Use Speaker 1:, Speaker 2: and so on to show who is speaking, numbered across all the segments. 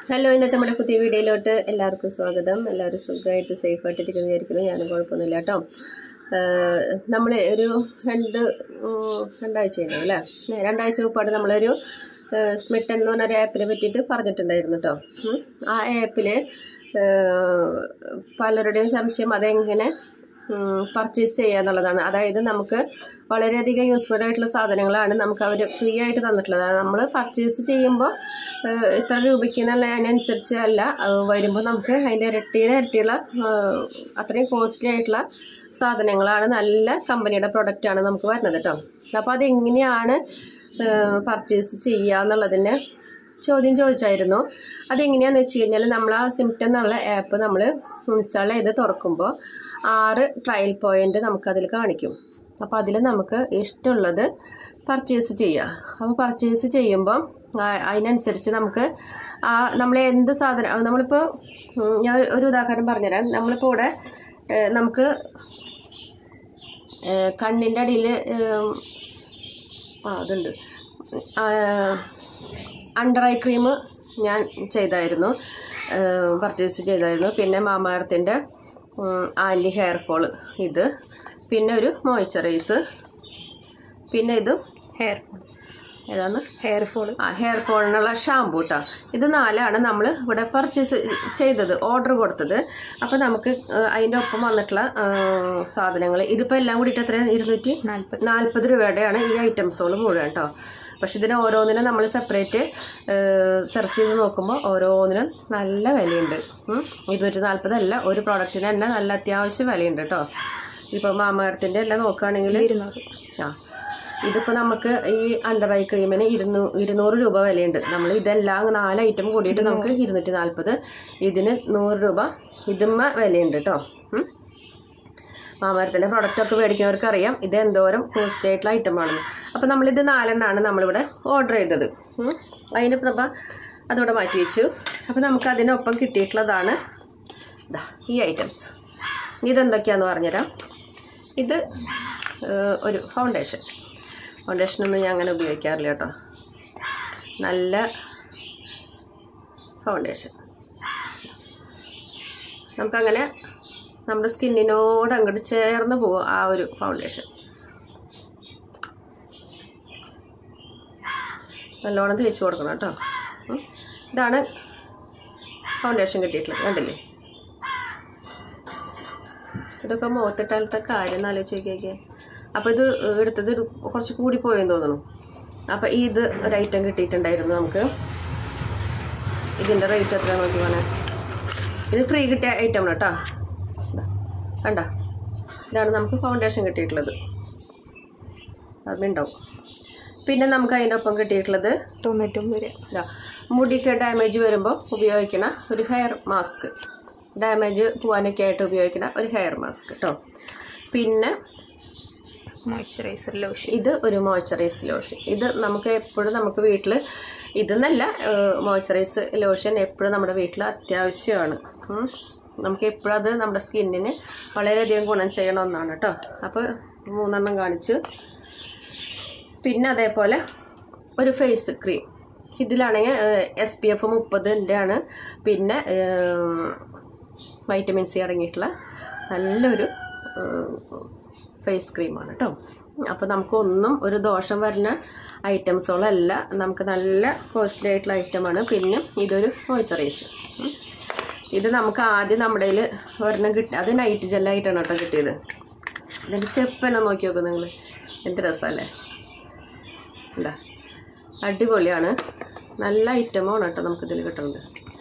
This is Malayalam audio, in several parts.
Speaker 1: ഹലോ ഇന്നത്തെ നമ്മുടെ പുതിയ വീഡിയോയിലോട്ട് എല്ലാവർക്കും സ്വാഗതം എല്ലാവരും സുഖമായിട്ട് സേഫായിട്ടിരിക്കുന്ന വിചാരിക്കുന്നു ഞാനും കുഴപ്പമൊന്നുമില്ല കേട്ടോ നമ്മൾ ഒരു രണ്ട് ഉം, രണ്ടാഴ്ച ഉണ്ടാവും അല്ലേ ഏ, രണ്ടാഴ്ച മുമ്പാട് നമ്മളൊരു സ്മിട്ട് എന്ന് പറഞ്ഞൊരു ആപ്പിനെ പറ്റിയിട്ട് പറഞ്ഞിട്ടുണ്ടായിരുന്നു കേട്ടോ ഉം. ആ ആപ്പിൽ പലരുടെയും സംശയം അതെങ്ങനെ പർച്ചേസ് ചെയ്യുക എന്നുള്ളതാണ് അതായത് നമുക്ക് വളരെയധികം യൂസ്ഫുൾ ആയിട്ടുള്ള സാധനങ്ങളാണ് നമുക്ക് അവർ ഫ്രീ ആയിട്ട് തന്നിട്ടുള്ളത് അത് നമ്മൾ പർച്ചേസ് ചെയ്യുമ്പോൾ ഏഹ്, ഇത്ര രൂപയ്ക്ക് എന്നുള്ള അതിനനുസരിച്ച് അല്ല അത് വരുമ്പോൾ നമുക്ക് അതിൻ്റെ ഇരട്ടിയുടെ ഇരട്ടിയുള്ള ഏഹ്, അത്രയും കോസ്റ്റ്ലി ആയിട്ടുള്ള സാധനങ്ങളാണ് നല്ല കമ്പനിയുടെ പ്രൊഡക്റ്റാണ് നമുക്ക് വരുന്നത് കേട്ടോ അപ്പോൾ അതെങ്ങനെയാണ് പർച്ചേസ് ചെയ്യുക എന്നുള്ളതിന് ചോദ്യം ചോദിച്ചായിരുന്നു അതെങ്ങനെയാണെന്ന് വെച്ച് കഴിഞ്ഞാൽ നമ്മൾ ആ സിംപ്റ്റം എന്നുള്ള ആപ്പ് നമ്മൾ ഇൻസ്റ്റാൾ ചെയ്ത് തുറക്കുമ്പോൾ ആറ് ട്രയൽ പോയിൻ്റ് നമുക്കതിൽ കാണിക്കും അപ്പോൾ അതിൽ നമുക്ക് ഇഷ്ടമുള്ളത് പർച്ചേസ് ചെയ്യാം അപ്പോൾ പർച്ചേസ് ചെയ്യുമ്പോൾ ആ- അതിനനുസരിച്ച് നമുക്ക് ആ നമ്മൾ എന്ത് സാധനം അത് നമ്മളിപ്പോൾ ഉം, ഞാൻ ഒരു ഉദാഹരണം പറഞ്ഞുതരാം നമ്മളിപ്പോൾ ഇവിടെ ഏഹ്, നമുക്ക് ഏഹ്, കണ്ണിൻ്റെ അടിയിൽ ആ അതുണ്ട് അണ്ടർ ഐ ക്രീം ഞാൻ ചെയ്തായിരുന്നു പർച്ചേസ് ചെയ്തായിരുന്നു പിന്നെ മാമാർത്തിൻ്റെ ആൻറ്റി ഹെയർ ഫോള് ഇത് പിന്നെ ഒരു മോയ്സ്ചറൈസ് പിന്നെ ഇത്
Speaker 2: ഹെയർ
Speaker 1: ഏതാണ്
Speaker 2: ഹെയർ ഫോൾ
Speaker 1: ആ ഹെയർ ഫോളിനുള്ള ഷാമ്പൂ കേട്ടോ ഇത് നാലാണ് നമ്മൾ ഇവിടെ പർച്ചേസ് ചെയ്തത് ഓർഡർ കൊടുത്തത് അപ്പോൾ നമുക്ക് ഏഹ്, അതിൻ്റെ ഒപ്പം വന്നിട്ടുള്ള സാധനങ്ങൾ ഇതിപ്പോൾ എല്ലാം കൂടിയിട്ട് എത്ര ഇരുന്നൂറ്റി
Speaker 2: നാൽപ്പത്
Speaker 1: നാൽപ്പത് രൂപയുടെയാണ് ഈ ഐറ്റംസുകൾ മുഴുവൻ കേട്ടോ പക്ഷെ ഇതിന് ഓരോന്നിനും നമ്മൾ സെപ്പറേറ്റ് സെർച്ച് ചെയ്ത് നോക്കുമ്പോൾ ഓരോന്നിനും നല്ല വിലയുണ്ട് ഉം. ഇരുന്നൂറ്റി നാൽപ്പതല്ല ഒരു പ്രോഡക്റ്റിന് തന്നെ നല്ല അത്യാവശ്യം വിലയുണ്ട് കേട്ടോ ഇപ്പോൾ മാമകരത്തിൻ്റെ എല്ലാം നോക്കുകയാണെങ്കിൽ
Speaker 2: ഇരുന്നൂറ്
Speaker 1: ആ ഇതിപ്പോൾ നമുക്ക് ഈ അണ്ടർ ഐ ക്രീമിന് ഇരുന്നൂ ഇരുന്നൂറ് രൂപ വിലയുണ്ട് നമ്മൾ ഇതെല്ലാം നാല് ഐറ്റം കൂടിയിട്ട് നമുക്ക് ഇരുന്നൂറ്റി നാൽപ്പത് ഇതിന് നൂറ് രൂപ ഇതുമ്മ വിലയുണ്ട് കേട്ടോ ഉം. മാമരത്തിൻ്റെ പ്രൊഡക്റ്റൊക്കെ മേടിക്കുന്നവർക്ക് അറിയാം ഇത് എന്തോരം കോസ്റ്റ് ആയിട്ടുള്ള ഐറ്റമാണെന്ന് അപ്പോൾ നമ്മളിത് നാലെണ്ണമാണ് നമ്മളിവിടെ ഓർഡർ ചെയ്തത് ഉം. അതിന് ഇപ്പം അതോടെ മാറ്റി വെച്ചു അപ്പോൾ നമുക്ക് അതിനൊപ്പം കിട്ടിയിട്ടുള്ളതാണ് ദാ ഈ ഐറ്റംസ് ഇതെന്തൊക്കെയാണെന്ന് പറഞ്ഞുതരാം ഇത് ഏഹ്, ഒരു ഫൗണ്ടേഷൻ ഫൗണ്ടേഷനൊന്നും ഞാൻ അങ്ങനെ ഉപയോഗിക്കാറില്ല കേട്ടോ നല്ല ഫൗണ്ടേഷൻ നമുക്കങ്ങനെ നമ്മുടെ സ്കിന്നിനോട് അങ്ങോട്ട് ചേർന്ന് പോവും ആ ഒരു ഫൗണ്ടേഷൻ നല്ലോണം തേച്ച് കൊടുക്കണം കേട്ടോ ഉം. ഇതാണ് ഫൗണ്ടേഷൻ കിട്ടിയിട്ടുള്ളത് കണ്ടില്ലേ ഇതൊക്കെ മുഖത്തിട്ടാലത്തെ കാര്യം ഒന്ന് ആലോചിച്ച് നോക്കിയൊക്കെ അപ്പോൾ ഇത് എടുത്തത് ഒരു കുറച്ച് കൂടി പോയെന്ന് തോന്നുന്നു അപ്പോൾ ഇത് ഒരു ഐറ്റം കിട്ടിയിട്ടുണ്ടായിരുന്നു നമുക്ക് ഇതിൻ്റെ റേറ്റ് എത്ര നോക്കി വേണേ ഇത് ഫ്രീ കിട്ടിയ ഐറ്റം ആണ് കേട്ടോ ദാ, കണ്ട ഇതാണ് നമുക്ക് ഫൗണ്ടേഷൻ കിട്ടിയിട്ടുള്ളത് അതുണ്ടാവും പിന്നെ നമുക്ക് അതിൻ്റെ ഒപ്പം കിട്ടിയിട്ടുള്ളത്
Speaker 2: തൊണ്ണൂറ്റൊമ്പത് രൂപ
Speaker 1: ഇതാ മുടിക്ക് ഡാമേജ് വരുമ്പോൾ ഉപയോഗിക്കണ ഒരു ഹെയർ മാസ്ക് ഡാമേജ് പോകാനൊക്കെ ആയിട്ട് ഉപയോഗിക്കണ ഒരു ഹെയർ മാസ്ക് കേട്ടോ പിന്നെ
Speaker 2: മോയ്സ്ചറൈസർ ലോഷൻ
Speaker 1: ഇത് ഒരു മോയ്സ്ചറൈസ് ലോഷൻ ഇത് നമുക്ക് എപ്പോഴും നമുക്ക് വീട്ടിൽ ഇതെന്നല്ല മോയ്സ്ചറൈസ് ലോഷൻ എപ്പോഴും നമ്മുടെ വീട്ടിൽ അത്യാവശ്യമാണ് ഉം. നമുക്ക് എപ്പോഴും അത് നമ്മുടെ സ്കിന്നിന് വളരെയധികം ഗുണം ചെയ്യണ ഒന്നാണ് കേട്ടോ അപ്പോൾ മൂന്നെണ്ണം കാണിച്ചു പിന്നെ അതേപോലെ ഒരു ഫേസ് ക്രീം ഇതിലാണെങ്കിൽ എസ് പി എഫ് മുപ്പതിൻ്റെ ആണ് പിന്നെ വൈറ്റമിൻ സി അടങ്ങിയിട്ടുള്ള നല്ലൊരു ഫേസ് ക്രീമാണ് കേട്ടോ അപ്പോൾ നമുക്കൊന്നും ഒരു ദോഷം വരുന്ന ഐറ്റംസുകളല്ല നമുക്ക് നല്ല കോസ്റ്റ്ലി ആയിട്ടുള്ള ഐറ്റമാണ് പിന്നെ ഇതൊരു മോയ്സ്ചറൈസർ ഇത് നമുക്ക് ആദ്യം നമ്മുടെ കയ്യിൽ ഒരെണ്ണം കിട്ടി അത് നൈറ്റ് ജെല്ലായിട്ടാണ് കേട്ടോ കിട്ടിയത് ഇതിൻ്റെ ചെപ്പന്നെ നോക്കി നോക്കും നിങ്ങൾ എന്ത് രസമല്ലേ എന്താ അടിപൊളിയാണ് നല്ല ഐറ്റമാണ് കേട്ടോ നമുക്കിതിൽ കിട്ടുന്നത്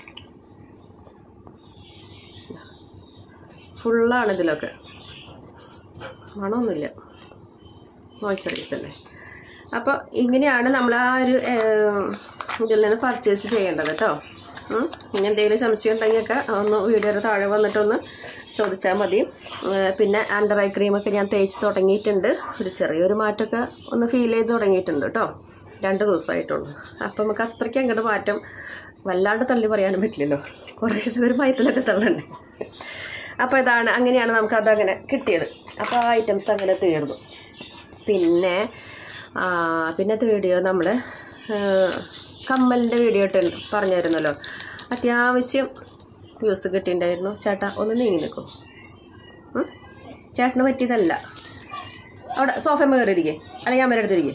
Speaker 1: ഫുള്ളാണ് ഇതിലൊക്കെ മണമൊന്നുമില്ല മോയ്സ്ചറൈസ് അല്ലേ അപ്പോൾ ഇങ്ങനെയാണ് നമ്മൾ ആ ഒരു ഏഹ്, ഇതിൽ നിന്ന് പർച്ചേസ് ചെയ്യേണ്ടത് കേട്ടോ ഉം. ഇനി എന്തെങ്കിലും സംശയം ഉണ്ടെങ്കിലൊക്കെ ഒന്ന് വീഡിയോയുടെ താഴെ വന്നിട്ടൊന്ന് ചോദിച്ചാൽ മതി ഏഹ്, പിന്നെ അണ്ടർ ഐ ക്രീമൊക്കെ ഞാൻ തേച്ച് തുടങ്ങിയിട്ടുണ്ട് ഒരു ചെറിയൊരു മാറ്റമൊക്കെ ഒന്ന് ഫീൽ ചെയ്ത് തുടങ്ങിയിട്ടുണ്ട് കേട്ടോ രണ്ട് ദിവസമായിട്ടുള്ളൂ അപ്പം നമുക്ക് അത്രയ്ക്ക് അങ്ങോട്ട് മാറ്റം വല്ലാണ്ട് തള്ളി പറയാനും പറ്റില്ലല്ലോ കുറേശ്ശെ ഒരു മയത്തിലൊക്കെ തള്ളുണ്ട് അപ്പോൾ ഇതാണ് അങ്ങനെയാണ് നമുക്ക് അതങ്ങനെ കിട്ടിയത് അപ്പോൾ ആ ഐറ്റംസ് അങ്ങനെ തീർന്നു പിന്നെ ആ, പിന്നത്തെ വീഡിയോ നമ്മൾ കമ്മലിൻ്റെ വീഡിയോ ഇട്ട് പറഞ്ഞായിരുന്നല്ലോ അത്യാവശ്യം വ്യൂസ് കിട്ടിയിട്ടുണ്ടായിരുന്നു ചേട്ടാ ഒന്ന് നീങ്ങി നിൽക്കും ഉം? ചേട്ടന് പറ്റിയതല്ല അവിടെ സോഫ കയറിയിരിക്കേ അല്ലെങ്കിൽ ഞാൻ വരെടുത്തിരിക്കേ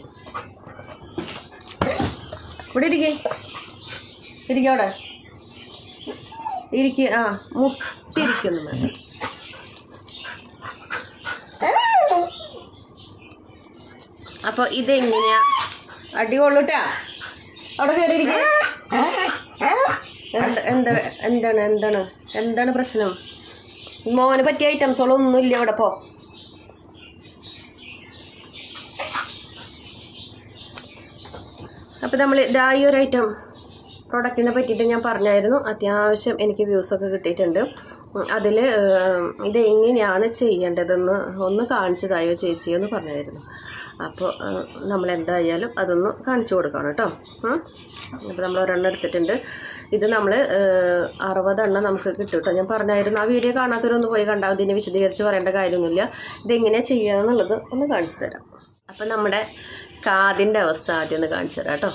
Speaker 1: ഇവിടെ ഇരിക്കേ ഇരിക്ക അവിടെ ഇരിക്ക ആ മുട്ടിരിക്കുന്നു വേണ്ട അപ്പോൾ ഇതെങ്ങനെയാ അടി കൊള്ളൂട്ടാ അവിടെ കയറിയിരിക്കേ എന്താ എന്താ എന്താണ് എന്താണ് എന്താണ് പ്രശ്നം മോന് പറ്റിയ ഐറ്റംസുകളൊന്നും ഇല്ല ഇവിടെ പോ അപ്പോൾ നമ്മൾ ഇതാ ഈ ഒരു ഐറ്റം പ്രൊഡക്റ്റിനെ പറ്റിയിട്ട് ഞാൻ പറഞ്ഞായിരുന്നു അത്യാവശ്യം എനിക്ക് വ്യൂസൊക്കെ കിട്ടിയിട്ടുണ്ട് അതിൽ ഇത് എങ്ങനെയാണ് ചെയ്യേണ്ടതെന്ന് ഒന്ന് കാണിച്ചു തായോ ചേച്ചി എന്ന് പറഞ്ഞായിരുന്നു അപ്പോൾ നമ്മൾ എന്തായാലും അതൊന്ന് കാണിച്ചു കൊടുക്കണം കേട്ടോ അപ്പോൾ നമ്മൾ ഒരെണ്ണം എടുത്തിട്ടുണ്ട് ഇത് നമ്മൾ അറുപതെണ്ണം നമുക്ക് കിട്ടും കേട്ടോ ഞാൻ പറഞ്ഞായിരുന്നു ആ വീഡിയോ കാണാത്തവരൊന്ന് പോയി കണ്ടാൽ ഇതിനെ വിശദീകരിച്ച് പറയേണ്ട കാര്യമൊന്നുമില്ല ഇതെങ്ങനെയാണ് ചെയ്യുക എന്നുള്ളത് ഒന്ന് കാണിച്ചു തരാം അപ്പം നമ്മുടെ കാതിൻ്റെ അവസ്ഥ ആദ്യം ഒന്ന് കാണിച്ചു തരാം കേട്ടോ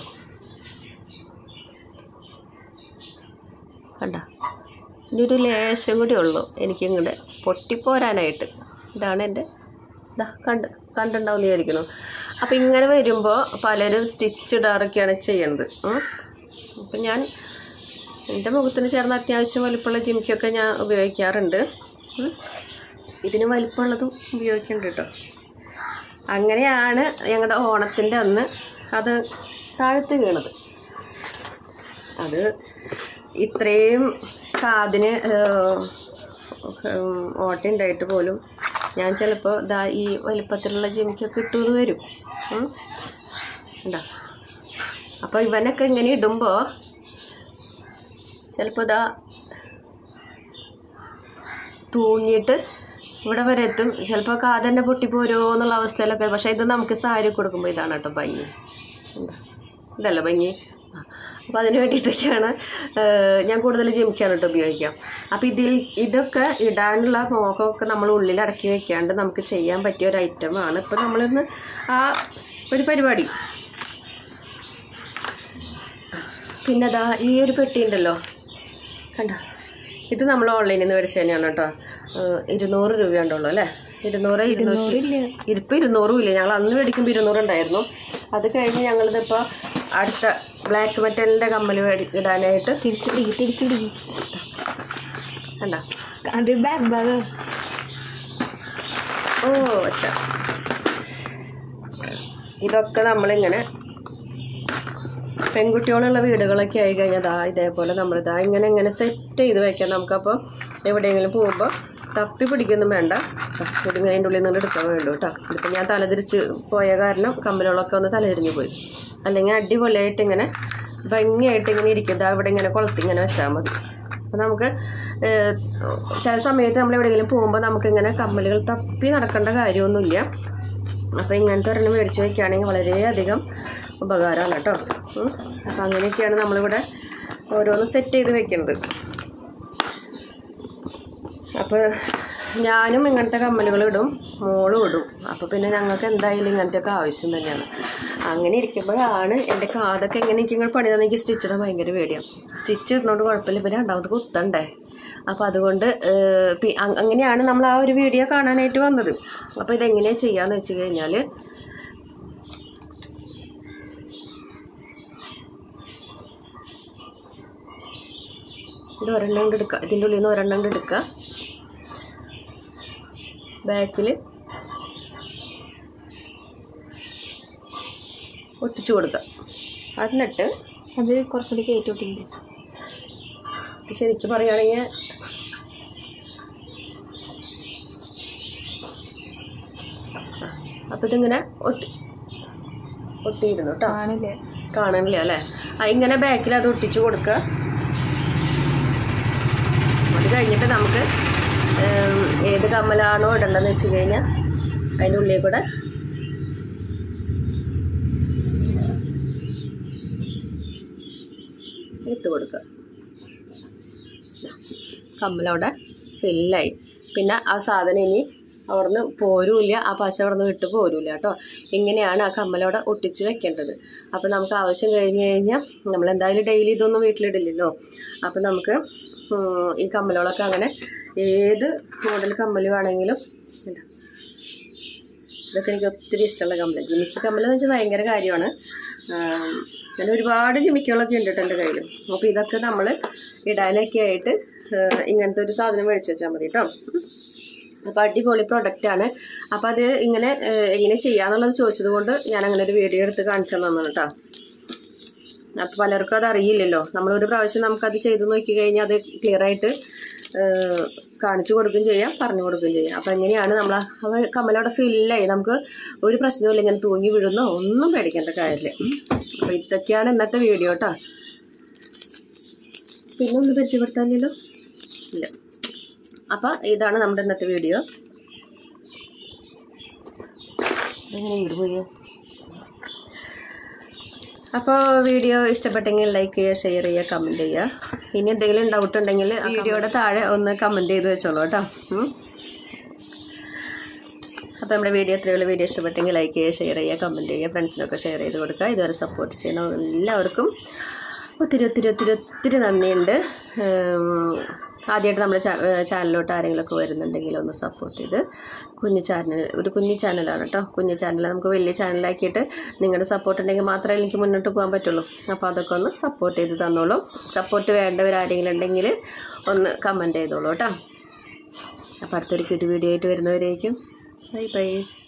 Speaker 1: കണ്ട ഇനി ഒരു ലേശം കൂടി ഉള്ളൂ എനിക്കിങ്ങോട്ട് പൊട്ടിപ്പോരാനായിട്ട് ഇതാണ് എൻ്റെ ഇതാ കണ്ട് കണ്ടുണ്ടാവും വിചാരിക്കുന്നു അപ്പം ഇങ്ങനെ വരുമ്പോൾ പലരും സ്റ്റിച്ച് ഇടാറൊക്കെയാണ് ചെയ്യണത് ഉം. അപ്പം ഞാൻ എൻ്റെ മുഖത്തിന് ചേർന്ന അത്യാവശ്യം വലിപ്പമുള്ള ജിമിക്കൊക്കെ ഞാൻ ഉപയോഗിക്കാറുണ്ട് ഉം. ഇതിന് വലിപ്പമുള്ളതും ഉപയോഗിക്കുന്നുണ്ട് കേട്ടോ അങ്ങനെയാണ് ഞങ്ങളുടെ ഓണത്തിൻ്റെ അന്ന് അത് താഴ്ത്ത് വീണത് അത് ഇത്രയും കാതിന് ഓട്ടയുണ്ടായിട്ട് പോലും ഞാൻ ചിലപ്പോൾ ദാ ഈ വലിപ്പത്തിലുള്ള ജിമിക്കൊക്കെ ഇട്ടുകൊണ്ട് വരും ഉം. ഉണ്ടോ അപ്പോൾ ഇവനൊക്കെ ഇങ്ങനെ ഇടുമ്പോൾ ചിലപ്പോൾ ഇതാ തൂങ്ങിയിട്ട് ഇവിടെ വരെ എത്തും ചിലപ്പോൾ കാതന്നെ പൊട്ടിപ്പോരോ എന്നുള്ള അവസ്ഥയിലൊക്കെ പക്ഷേ ഇത് നമുക്ക് സാരി കൊടുക്കുമ്പോൾ ഇതാണ് കേട്ടോ ഭംഗി ഉണ്ടോ? ഇതല്ല ഭംഗി ആ. അപ്പോൾ അതിന് വേണ്ടിയിട്ടൊക്കെയാണ് ഏഹ്, ഞാൻ കൂടുതൽ ജിമിക്കാണ് കേട്ടോ ഉപയോഗിക്കാം അപ്പോൾ ഇതിൽ ഇതൊക്കെ ഇടാനുള്ള മോഹമൊക്കെ നമ്മൾ ഉള്ളിൽ അടക്കി വെക്കാണ്ട് നമുക്ക് ചെയ്യാൻ പറ്റിയ ഒരു ഐറ്റമാണ് ഇപ്പോൾ നമ്മളിന്ന് ആ ഒരു പരിപാടി പിന്നെ ദാ ഈ ഒരു പെട്ടി ഉണ്ടല്ലോ കണ്ട ഇത് നമ്മൾ ഓൺലൈനിൽ നിന്ന് മേടിച്ച് തന്നെയാണ് കേട്ടോ ഏഹ് ഇരുന്നൂറ് രൂപ ഉണ്ടുള്ളൂ അല്ലേ ഇരുന്നൂറ് ഇരുന്നൂറ്റി ഇപ്പം ഇരുന്നൂറും ഇല്ല ഞങ്ങൾ അന്ന് മേടിക്കുമ്പോൾ ഇരുന്നൂറുണ്ടായിരുന്നു അത് കഴിഞ്ഞ് ഞങ്ങളിതിപ്പോൾ അടുത്ത ബ്ലാക്ക് മെറ്റലിൻ്റെ കമ്മൽ മേടി ഇടാനായിട്ട്
Speaker 2: തിരിച്ചു പിടിക്കും തിരിച്ചു പിടിക്കും
Speaker 1: കണ്ട
Speaker 2: അത് ബാക്ക് ബാഗ്
Speaker 1: ഓ അച്ഛാ ഇതൊക്കെ നമ്മളിങ്ങനെ പെൺകുട്ടികളുള്ള വീടുകളൊക്കെ ആയി കഴിഞ്ഞാൽ ദാ ഇതേപോലെ നമ്മളിതാ ഇങ്ങനെ ഇങ്ങനെ സെറ്റ് ചെയ്ത് വെക്കാം നമുക്കപ്പോൾ എവിടെയെങ്കിലും പോകുമ്പോൾ തപ്പി പിടിക്കൊന്നും വേണ്ട ദാ ഇതിങ്ങനെ അതിൻ്റെ ഉള്ളിൽ നിന്ന് എടുക്കാൻ വേണ്ടു കേട്ടോ ഇതിപ്പോൾ ഞാൻ തലതിരിച്ച് പോയ കാരണം കമ്പലുകളൊക്കെ ഒന്ന് തലതിരിഞ്ഞ് പോയി അല്ലെങ്കിൽ അടിപൊളിയായിട്ട് ഇങ്ങനെ ഭംഗിയായിട്ട് ഇങ്ങനെ ഇരിക്കും ദാ ഇവിടെ ഇങ്ങനെ കുളത്തി ഇങ്ങനെ വെച്ചാൽ മതി അപ്പോൾ നമുക്ക് ഏഹ്, ചില സമയത്ത് നമ്മൾ എവിടെയെങ്കിലും പോകുമ്പോൾ നമുക്കിങ്ങനെ കമ്മലുകൾ തപ്പി നടക്കേണ്ട കാര്യമൊന്നുമില്ല അപ്പോൾ ഇങ്ങനത്തെ ഒരെണ്ണം മേടിച്ച് വയ്ക്കുകയാണെങ്കിൽ വളരെയധികം ഉപകാരമാണ് കേട്ടോ ഉം. അപ്പോൾ അങ്ങനെയൊക്കെയാണ് നമ്മളിവിടെ ഓരോന്ന് സെറ്റ് ചെയ്ത് വെക്കുന്നത് അപ്പോൾ ഞാനും ഇങ്ങനത്തെ കമ്മലുകൾ ഇടും മോളും ഇടും അപ്പോൾ പിന്നെ ഞങ്ങൾക്ക് എന്തായാലും ഇങ്ങനത്തെയൊക്കെ ആവശ്യം തന്നെയാണ് അങ്ങനെ ഇരിക്കുമ്പോഴാണ് എൻ്റെ കാതൊക്കെ എങ്ങനെ എനിക്ക് ഇങ്ങനെ പണി തന്നെ എനിക്ക് സ്റ്റിച്ച് ഇടാൻ ഭയങ്കര പേടിയാണ് സ്റ്റിച്ച് ഇടുന്നതുകൊണ്ട് കുഴപ്പമില്ല പിന്നെ രണ്ടാമത് കുത്തണ്ടേ അപ്പോൾ അതുകൊണ്ട് ഏഹ്, പി- അ- അങ്ങനെയാണ് നമ്മൾ ആ ഒരു വീഡിയോ കാണാനായിട്ട് വന്നത് അപ്പോൾ ഇതെങ്ങനെയാണ് ചെയ്യാന്ന് വെച്ച് കഴിഞ്ഞാൽ ഇത് ഒരെണ്ണം കൊണ്ട് എടുക്കുക ഇതിൻ്റെ ഉള്ളിൽ നിന്ന് ഒരെണ്ണം കൊണ്ട് എടുക്കുക ബാക്കിൽ ഒട്ടിച്ചു കൊടുക്കുക എന്നിട്ട്
Speaker 2: അത് കുറച്ചുകൂടി കയറ്റി വിട്ടില്ല
Speaker 1: ഇത് ശരിക്കും പറയുകയാണെങ്കിൽ അപ്പോൾ ഇതിങ്ങനെ ഒട്ടി ഒട്ടിയിരുന്നു കേട്ടോ
Speaker 2: കാണില്ലേ
Speaker 1: കാണണില്ല അല്ലേ ആ ഇങ്ങനെ ബാക്കിൽ അത് ഒട്ടിച്ചു കൊടുക്കുക അത് കഴിഞ്ഞിട്ട് നമുക്ക് ഏം, ഏത് കമ്മലാണോ ഇടേണ്ടതെന്ന് വെച്ച് കഴിഞ്ഞാൽ അതിൻ്റെ ഉള്ളിൽ കൂടെ ഇട്ട് കൊടുക്കുക കമ്മലവിടെ ഫില്ലായി പിന്നെ ആ സാധനം ഇനി അവിടുന്ന് പോരൂല്ല ആ പശ അവിടെ നിന്ന് വിട്ട് പോരൂല കേട്ടോ ഇങ്ങനെയാണ് ആ കമ്മലവിടെ ഒട്ടിച്ച് വെക്കേണ്ടത് അപ്പോൾ നമുക്ക് ആവശ്യം കഴിഞ്ഞ് കഴിഞ്ഞാൽ നമ്മൾ എന്തായാലും ഡെയിലി ഇതൊന്നും വീട്ടിലിടില്ലല്ലോ അപ്പോൾ നമുക്ക് ഉം, ഈ കമ്മലുകളൊക്കെ അങ്ങനെ ഏത് മോഡൽ കമ്മൽ വേണമെങ്കിലും ഇടാം. ഇതൊക്കെ എനിക്ക് ഒത്തിരി ഇഷ്ടമുള്ള കമ്മൽ ജിമിക്ക് കമ്മൽ എന്ന് വെച്ചാൽ ഭയങ്കര കാര്യമാണ് ആം, അങ്ങനെ ഒരുപാട് ജിമിക്കുകളൊക്കെ ഉണ്ട് കേട്ടോ എൻ്റെ കയ്യിൽ അപ്പോൾ ഇതൊക്കെ നമ്മൾ ഇടാനൊക്കെ ആയിട്ട് ആ, ഇങ്ങനത്തെ ഒരു സാധനം മേടിച്ച് വെച്ചാൽ മതി കേട്ടോ അപ്പോൾ അടിപൊളി പ്രൊഡക്റ്റാണ് അപ്പോൾ അത് ഇങ്ങനെ ആ, എങ്ങനെ ചെയ്യാന്നുള്ളത് ചോദിച്ചത് കൊണ്ട് ഞാൻ അങ്ങനെ ഒരു വീഡിയോ എടുത്ത് കാണിച്ചു തന്നതാണ് കേട്ടോ അപ്പോൾ പലർക്കും അത് അറിയില്ലല്ലോ നമ്മളൊരു പ്രാവശ്യം നമുക്കത് ചെയ്ത് നോക്കി കഴിഞ്ഞാൽ അത് ക്ലിയർ ആയിട്ട് ഏഹ്, കാണിച്ചു കൊടുക്കുകയും ചെയ്യാം പറഞ്ഞു കൊടുക്കുകയും ചെയ്യാം അപ്പോൾ എങ്ങനെയാണ് നമ്മൾ അവ കമ്മലവിടെ ഫില്ലായി നമുക്ക് ഒരു പ്രശ്നമില്ല ഇങ്ങനെ തൂങ്ങി വീഴുന്നോ ഒന്നും പേടിക്കേണ്ട കാര്യമില്ല അപ്പോൾ ഇതൊക്കെയാണ് ഇന്നത്തെ വീഡിയോ കേട്ടോ പിന്നെ ഒന്ന് പരിചയപ്പെടുത്താനില്ലല്ലോ ഇല്ല അപ്പോൾ ഇതാണ് നമ്മുടെ ഇന്നത്തെ വീഡിയോ ഇതെങ്ങനെ വീട് പോയോ അപ്പോൾ വീഡിയോ ഇഷ്ടപ്പെട്ടെങ്കിൽ ലൈക്ക് ചെയ്യുക ഷെയർ ചെയ്യുക കമൻറ്റ് ചെയ്യുക ഇനി എന്തെങ്കിലും ഡൗട്ട് ഉണ്ടെങ്കിൽ വീഡിയോയുടെ താഴെ ഒന്ന് കമൻറ്റ് ചെയ്ത് വെച്ചോളൂ കേട്ടോ ഉം. അപ്പോൾ നമ്മുടെ വീഡിയോ എത്രയുള്ള വീഡിയോ ഇഷ്ടപ്പെട്ടെങ്കിൽ ലൈക്ക് ചെയ്യുക ഷെയർ ചെയ്യുക കമൻറ്റ് ചെയ്യുക ഫ്രണ്ട്സിനൊക്കെ ഷെയർ ചെയ്ത് കൊടുക്കുക ഇതുവരെ സപ്പോർട്ട് ചെയ്യണം എല്ലാവർക്കും ഒത്തിരി ഒത്തിരി ഒത്തിരി ഒത്തിരി നന്ദിയുണ്ട് ഉം, ആദ്യമായിട്ട് നമ്മുടെ ചാ- ഏഹ് ചാനലിലോട്ട് ആരെങ്കിലുമൊക്കെ വരുന്നുണ്ടെങ്കിൽ ഒന്ന് സപ്പോർട്ട് ചെയ്ത് കുഞ്ഞു ചാനൽ ഒരു കുഞ്ഞു ചാനലാണ് കേട്ടോ കുഞ്ഞു ചാനൽ നമുക്ക് വലിയ ചാനലാക്കിയിട്ട് നിങ്ങളുടെ സപ്പോർട്ട് ഉണ്ടെങ്കിൽ മാത്രമേ എനിക്ക് മുന്നോട്ട് പോകാൻ പറ്റുള്ളൂ അപ്പോൾ അതൊക്കെ ഒന്ന് സപ്പോർട്ട് ചെയ്ത് തന്നോളൂ സപ്പോർട്ട് വേണ്ടവരാരെങ്കിലും ഉണ്ടെങ്കിൽ ഒന്ന് കമൻറ്റ് ചെയ്തോളൂ കേട്ടോ അപ്പോൾ അടുത്തൊരു കിട്ടി വീഡിയോ ആയിട്ട് വരുന്നവരേക്കും ബൈ ബൈ